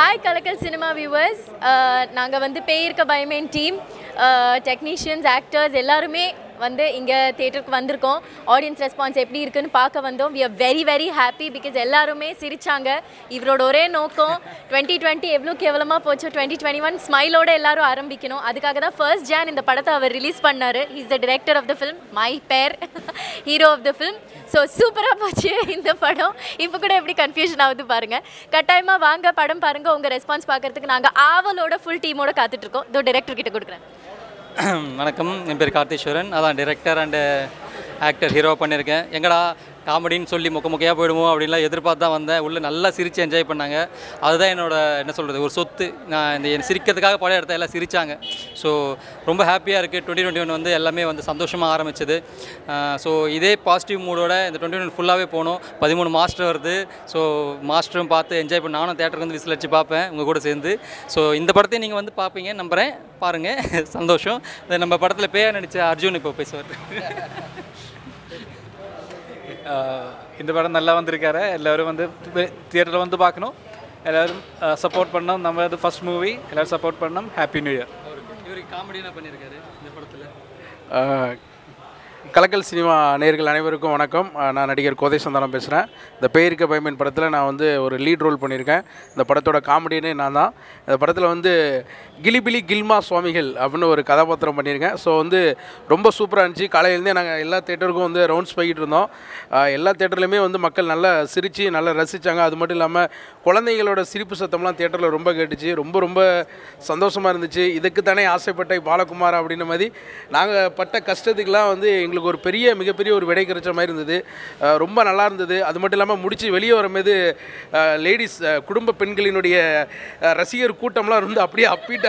hi கலக்கல் cinema viewers நாங்கள் வந்து Peyirukka Bayamen team technicians actors எல்லாருமே வந்து இங்கே தேட்டருக்கு வந்திருக்கோம் ஆடியன்ஸ் ரெஸ்பான்ஸ் எப்படி இருக்குன்னு பார்க்க வந்தோம் we are very very happy because எல்லாருமே சிரிச்சாங்க இவரோட ஒரே நோக்கம் டுவெண்ட்டி டுவெண்ட்டி எவ்வளோ கேவலமாக போச்சோ டுவெண்ட்டி டுவெண்ட்டி ஒன் ஸ்மைலோட எல்லாரும் ஆரம்பிக்கணும் அதுக்காக தான் ஃபர்ஸ்ட் ஜான் இந்த படத்தை அவர் ரிலீஸ் பண்ணார் is the director of the film மை பேர் hero of the film so சூப்பராக போச்சு இந்த படம் இப்போ கூட எப்படி கன்ஃபியூஷன் ஆகுது பாருங்க கட்டாயமாக வாங்க படம் பாருங்க உங்கள் ரெஸ்பான்ஸ் பார்க்கறதுக்கு நாங்கள் ஆவலோட ஃபுல் டீமோட காத்துட்ருக்கோம் இதோ டிரெக்டர் கிட்ட கொடுக்குறேன் வணக்கம் என் பேர் கார்த்தீஸ்வரன் அதான் டிரெக்டர் அண்டு ஆக்டர் ஹீரோ பண்ணியிருக்கேன் எங்கடா காமெடின்னு சொல்லி மொக்க மொக்கையாக போயிடுமோ அப்படின்லாம் எதிர்பார்த்து தான் வந்தேன் உள்ளே நல்லா சிரித்து என்ஜாய் பண்ணாங்க அதுதான் என்னோட என்ன சொல்கிறது ஒரு சொத்து நான் இந்த என் சிரிக்கிறதுக்காக படம் எடுத்த எல்லாம் சிரித்தாங்க ஸோ ரொம்ப ஹாப்பியாக இருக்குது டுவெண்ட்டி டுவெண்ட்டி ஒன் வந்து எல்லாமே வந்து சந்தோஷமாக ஆரம்பிச்சது ஸோ இதே பாசிட்டிவ் மூடோட இந்த டுவெண்ட்டி ஒன் ஃபுல்லாகவே போகணும் பதிமூணு மாஸ்டர் வருது ஸோ மாஸ்டரும் பார்த்து என்ஜாய் பண்ண நானும் தேட்டருக்கு வந்து விசில் அடிச்சு பார்ப்பேன் உங்கள் கூட சேர்ந்து ஸோ இந்த படத்தையும் நீங்கள் வந்து பார்ப்பீங்க நம்புகிறேன் பாருங்கள் சந்தோஷம் இது நம்ம படத்தில் பேர் நடித்த அர்ஜுன் இப்போ பேசுவார் ஆஹ் இந்த படம் நல்லா வந்திருக்காரு எல்லோரும் வந்து தியேட்டரில் வந்து பார்க்கணும் எல்லோரும் சப்போர்ட் பண்ணோம் நம்ம இது ஃபஸ்ட் மூவி எல்லோரும் சப்போர்ட் பண்ணோம் ஹாப்பி நியூ இயர் இவர் காமெடியாக பண்ணியிருக்காரு இந்த படத்தில் ஆஹ் கலக்கல் சினிமா நேயர்கள் அனைவருக்கும் வணக்கம் ஆஹ் நான் நடிகர் கோதை சந்தானம் பேசுகிறேன் இந்த பேரிக்க பயமன் படத்தில் நான் வந்து ஒரு லீட் ரோல் பண்ணியிருக்கேன் இந்த படத்தோட காமெடினே நான் தான் இந்த படத்தில் வந்து கிலிபிலி கில்மா சுவாமிகள் அப்படின்னு ஒரு கதாபாத்திரம் பண்ணியிருக்கேன் ஸோ வந்து ரொம்ப சூப்பராக இருந்துச்சு காலையிலேருந்தே நாங்கள் எல்லா தேட்டருக்கும் வந்து ரவுண்ட்ஸ் போய்கிட்டு இருந்தோம் ஆஹ் எல்லா தேட்டர்லையுமே வந்து மக்கள் நல்லா சிரித்து நல்லா ரசித்தாங்க அது மட்டும் இல்லாமல் குழந்தைங்களோட சிரிப்பு சத்தம்லாம் தேட்டரில் ரொம்ப கேட்டுச்சு ரொம்ப ரொம்ப சந்தோஷமாக இருந்துச்சு இதுக்கு தானே ஆசைப்பட்ட பாலகுமார் அப்படின்ற மாதிரி நாங்கள் பட்ட கஷ்டத்துக்கெலாம் வந்து எங்களுக்கு ஒரு பெரிய மிகப்பெரிய ஒரு விடை கிடைச்ச மாதிரி இருந்தது அஹ் ரொம்ப நல்லா இருந்தது அது மட்டும் இல்லாமல் முடிச்சு வெளியே வரும்போது லேடிஸ் குடும்ப பெண்களினுடைய அஹ், ரசிகர் கூட்டம்லாம் இருந்து அப்படியே அப்பிட்டாங்க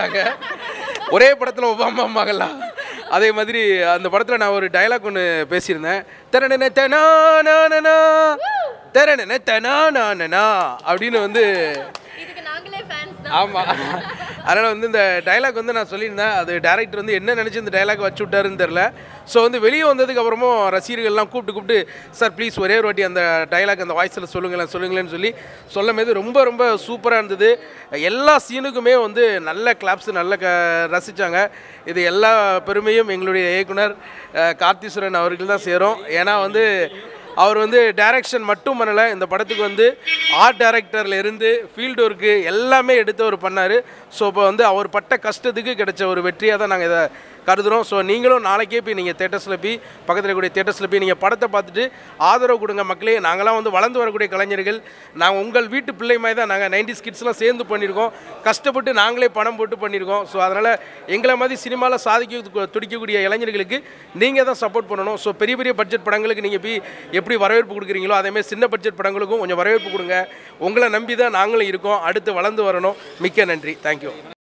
ஒரே படத்தில் ஒபாமா அம்மாங்கலாம் அதே மாதிரி அந்த படத்தில் நான் ஒரு டயலாக் ஒன்று பேசியிருந்தேன் தெரணன தெனானா தெரணன தெனானா அப்படின்னு வந்து இதுக்கு நாங்களே ஃபேன்ஸ் ஆமாம் அதனால் வந்து இந்த டைலாக் வந்து நான் சொல்லியிருந்தேன் அது டேரக்டர் வந்து என்ன நினச்சி இந்த டைலாக் வச்சு விட்டாருன்னு தெரில ஸோ வந்து வெளியே வந்ததுக்கு அப்புறமும் ரசிகர்கள்லாம் கூப்பிட்டு கூப்பிட்டு சார் ப்ளீஸ் ஒரே ஒரு வாட்டி அந்த டைலாக் அந்த வாய்ஸில் சொல்லுங்களேன் சொல்லுங்களேன்னு சொல்லி சொல்லும் போது ரொம்ப ரொம்ப சூப்பராக இருந்தது எல்லா சீனுக்குமே வந்து நல்ல கிளாப்ஸ் நல்ல க ரசித்தாங்க இது எல்லா பெருமையும் எங்களுடைய இயக்குனர் அஹ், கார்த்தீஸ்வரன் அவர்கள் தான் சேரும் ஏன்னா வந்து அவர் வந்து டைரக்ஷன் மட்டும் பண்ணலை இந்த படத்துக்கு வந்து ஆர்ட் டைரக்டர்ல இருந்து ஃபீல்டு ஒர்க்கு எல்லாமே எடுத்து அவர் பண்ணார் ஸோ இப்போ வந்து அவர் பட்ட கஷ்டத்துக்கு கிடைச்ச ஒரு வெற்றியாக தான் நாங்கள் இதை கருதுகிறோம் ஸோ நீங்களும் நாளைக்கே போய் நீங்கள் தேட்டர்ஸில் போய் பக்கத்தில் இருக்கக்கூடிய தேட்டர்ஸில் போய் நீங்கள் படத்தை பார்த்துட்டு ஆதரவு கொடுங்க மக்களே நாங்களாம் வந்து வளர்ந்து வரக்கூடிய கலைஞர்கள் நாங்கள் உங்கள் வீட்டு பிள்ளை மாதிரி தான் நாங்கள் நைன்டி கிட்ஸ்லாம் சேர்ந்து பண்ணியிருக்கோம் கஷ்டப்பட்டு நாங்களே பணம் போட்டு பண்ணியிருக்கோம் ஸோ அதனால் எங்களை மாதிரி சினிமாவில் சாதிக்க துடிக்கக்கூடிய இளைஞர்களுக்கு நீங்கள் தான் சப்போர்ட் பண்ணணும் ஸோ பெரிய பெரிய பட்ஜெட் படங்களுக்கு நீங்கள் போய் எப்படி வரவேற்பு கொடுக்குறீங்களோ அதேமாதிரி சின்ன பட்ஜெட் படங்களுக்கும் கொஞ்சம் வரவேற்பு கொடுங்க உங்களை நம்பி தான் நாங்களும் இருக்கோம் அடுத்து வளர்ந்து வரணும் மிக்க நன்றி தேங்க்யூ